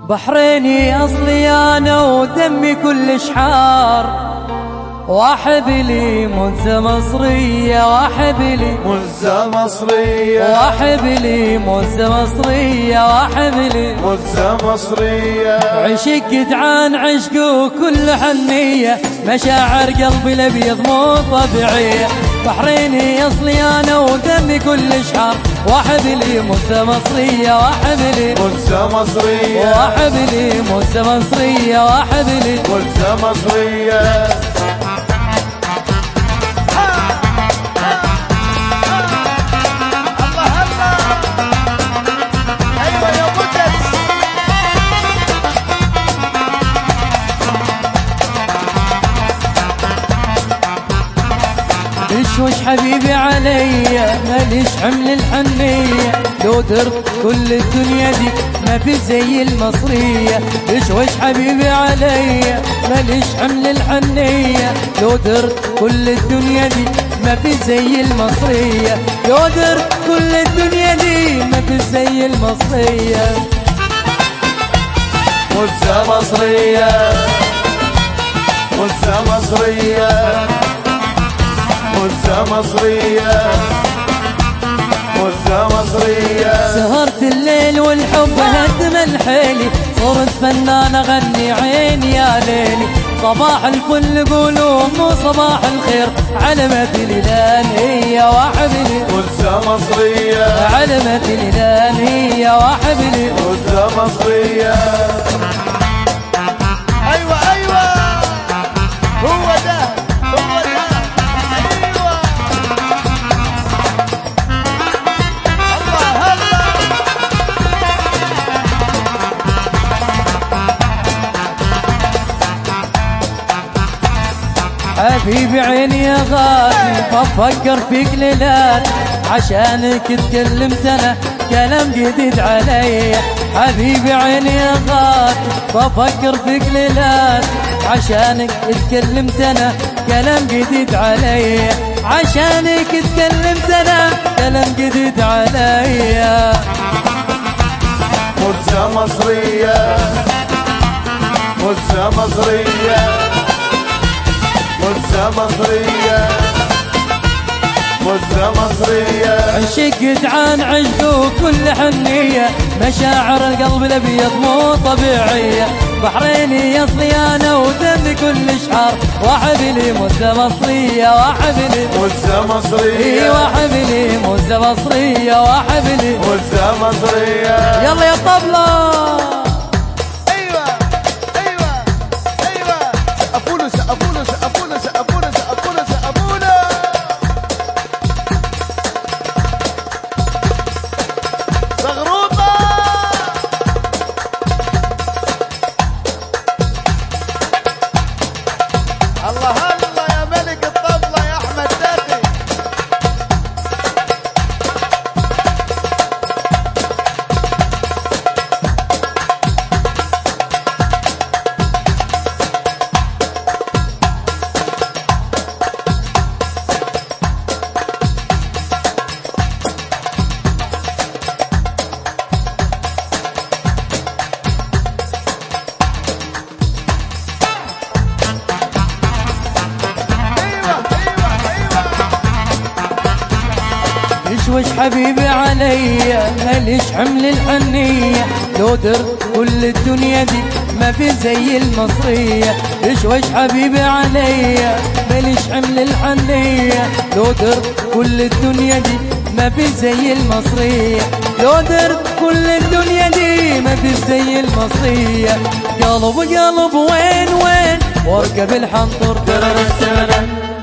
بحريني اصلي انا ودمي كلش حار وحبلي منزة مصرية وحبلي منزة مصرية وحبلي منزة مصرية وحبلي منزة مصرية عشق جدعان عشق وكل حنية مشاعر قلبي الابيض مو طبيعية بحريني اصلي انا ودمي كل شحار وحبلي منزة مصرية وحبلي منزة مصرية وحبلي منزة مصرية وحبلي منزة مصرية وش حبيبي علي ماليش حمل الحنية لو درت كل الدنيا دي ما في زي المصرية وش حبيبي علي ماليش حمل الحنية لو درت كل الدنيا دي ما في زي المصرية لو درت كل الدنيا دي ما في زي المصرية مزة مصرية مزة مصرية مزة مصرية مزة مصرية سهرت الليل والحب هدم الحيلي صرت فنان اغني عيني يا ليلي صباح الفل قولوا مو صباح الخير علمت الهلال هي وحبلي مزة مصرية علمت الهلال هي وحبلي مزة مصرية ايوه ايوه هو ده هو ده ايوه الله الله حبيبي عيني يا غالي بفكر فيك ليلات عشانك تكلمت انا كلام جديد علي حبيبي عيني يا غالي بفكر فيك ليلات عشانك تكلمت انا كلام جديد علي عشانك تكلمت انا كلام جديد علي مزة مصرية مزة مصرية مزة مصرية مزة مصرية عشق جدعان عشق وكل حنية مشاعر القلب الابيض مو طبيعية بحريني اصلي انا ودمي كل شعار وحبلي مزة مصرية وحبلي مزة اي مصرية وحبلي مزة مصرية وحبلي مزة مصرية يلا يا طبلة ايوه ايوه ايوه سقفوا له سقفوا له سقفوا له سقفوا له سقفوا له سقفوا له زغروطه الله الله يا ملك الطبله يا احمد داتي ايوه ايوه ايوه وش حبيبي علي ماليش حمل الحنية لو درت كل الدنيا دي ما في زي المصرية وش حبيبي علي ماليش حمل الحنية لو درت كل الدنيا دي ما في زي المصرية لو درت كل الدنيا دي ما في زي المصرية قلب قلب وين وين واركب الحنطر